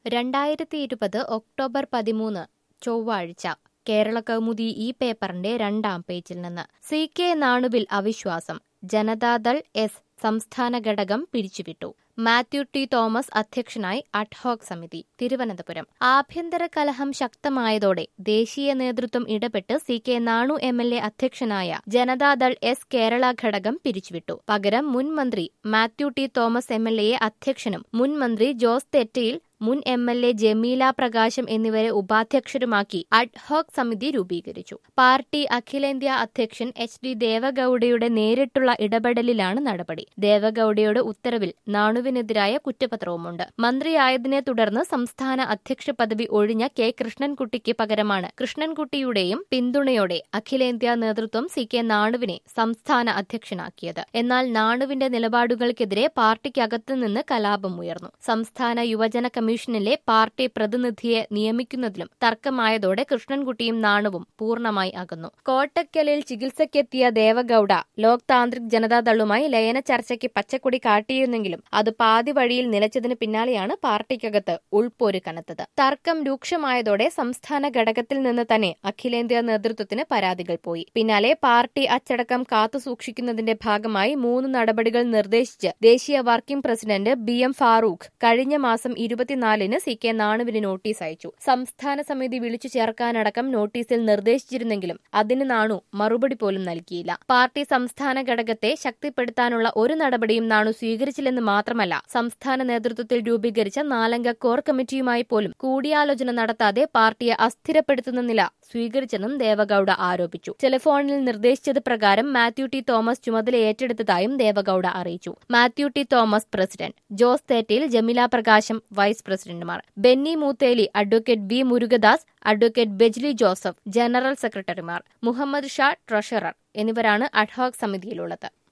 രണ്ടായിരത്തി ഇരുപത് ഒക്ടോബർ പതിമൂന്ന് ചൊവ്വാഴ്ച കേരള കൗമുദി ഈ പേപ്പറിന്റെ രണ്ടാം പേജിൽ നിന്ന് സി കെ നാണുവിൽ അവിശ്വാസം ജനതാദൾ എസ് സംസ്ഥാന ഘടകം പിരിച്ചുവിട്ടു മാത്യു ടി തോമസ് അധ്യക്ഷനായി അഡ്ഹോക് സമിതി തിരുവനന്തപുരം ആഭ്യന്തര കലഹം ശക്തമായതോടെ ദേശീയ നേതൃത്വം ഇടപെട്ട് C K Nanu M L A അധ്യക്ഷനായ ജനതാദൾ എസ് കേരള ഘടകം പിരിച്ചുവിട്ടു പകരം മുൻ മന്ത്രി Mathew T Thomas M L എയെ അധ്യക്ഷനും മുൻ മന്ത്രി ജോസ് തെറ്റയിൽ മുൻ എം എൽ എ ജമീല പ്രകാശം എന്നിവരെ ഉപാധ്യക്ഷരുമാക്കി അഡ്ഹോക് സമിതി രൂപീകരിച്ചു പാർട്ടി അഖിലേന്ത്യാ അധ്യക്ഷൻ എച്ച് ഡി ദേവഗൌഡയുടെ നേരിട്ടുള്ള ഇടപെടലിലാണ് നടപടി ദേവഗൌഡയുടെ ഉത്തരവിൽ നാണുവിനെതിരായ കുറ്റപത്രവുമുണ്ട് മന്ത്രിയായതിനെ തുടർന്ന് സംസ്ഥാന അധ്യക്ഷ പദവി ഒഴിഞ്ഞ കെ കൃഷ്ണൻകുട്ടിക്ക് പകരമാണ് കൃഷ്ണൻകുട്ടിയുടെയും പിന്തുണയോടെ അഖിലേന്ത്യാ നേതൃത്വം സി കെ നാണുവിനെ സംസ്ഥാന അധ്യക്ഷനാക്കിയത് എന്നാൽ നാണുവിന്റെ നിലപാടുകൾക്കെതിരെ പാർട്ടിക്കകത്തുനിന്ന് കലാപമുയർന്നു സംസ്ഥാന യുവജന കമ്മീഷനിലെ പാർട്ടി പ്രതിനിധിയെ നിയമിക്കുന്നതിലും തർക്കമായതോടെ കൃഷ്ണൻകുട്ടിയും നാണുവും പൂർണ്ണമായി അകന്നു കോട്ടക്കലിൽ ചികിത്സയ്ക്കെത്തിയ ദേവഗൌഡ ലോക് താന്ത്രിക് ജനതാദളുമായി ലയന ചർച്ചയ്ക്ക് പച്ചക്കൊടി കാട്ടിയിരുന്നെങ്കിലും അത് പാതി വഴിയിൽ നിലച്ചതിന് പിന്നാലെയാണ് പാർട്ടിക്കകത്ത് ഉൾപോര് കനത്തത് തർക്കം രൂക്ഷമായതോടെ സംസ്ഥാന ഘടകത്തിൽ നിന്ന് തന്നെ അഖിലേന്ത്യാ നേതൃത്വത്തിന് പരാതികൾ പോയി പിന്നാലെ പാർട്ടി അച്ചടക്കം കാത്തുസൂക്ഷിക്കുന്നതിന്റെ ഭാഗമായി മൂന്ന് നടപടികൾ നിർദ്ദേശിച്ച് ദേശീയ working president B M Farooq കഴിഞ്ഞ മാസം ഇരുപത്തിനാലിന് സി കെ നാണുവിന് നോട്ടീസ് അയച്ചു സംസ്ഥാന സമിതി വിളിച്ചു ചേർക്കാനടക്കം നോട്ടീസിൽ നിർദ്ദേശിച്ചിരുന്നെങ്കിലും അതിന് നാണു മറുപടി പോലും നൽകിയില്ല പാർട്ടി സംസ്ഥാന ഘടകത്തെ ശക്തിപ്പെടുത്താനുള്ള ഒരു നടപടിയും നാണു സ്വീകരിച്ചില്ലെന്ന് മാത്രമല്ല സംസ്ഥാന നേതൃത്വത്തിൽ രൂപീകരിച്ച നാലംഗ കോർ കമ്മിറ്റിയുമായി പോലും കൂടിയാലോചന നടത്താതെ പാർട്ടിയെ അസ്ഥിരപ്പെടുത്തുന്ന നില സ്വീകരിച്ചെന്നും ദേവഗൌഡ ആരോപിച്ചു ടെലിഫോണിൽ നിർദ്ദേശിച്ചത് പ്രകാരം മാത്യു ടി തോമസ് ചുമതല ഏറ്റെടുത്തതായും ദേവഗൌഡ അറിയിച്ചു Mathew T Thomas president Jose Thettayil Jamila Prakasham vice പ്രസിഡന്റുമാർ Benny Moothely advocate B Murugadas advocate Bejli Joseph general സെക്രട്ടറിമാർ മുഹമ്മദ് ഷാ ട്രഷറർ എന്നിവരാണ് അഡ്ഹോക് സമിതിയിലുള്ളത്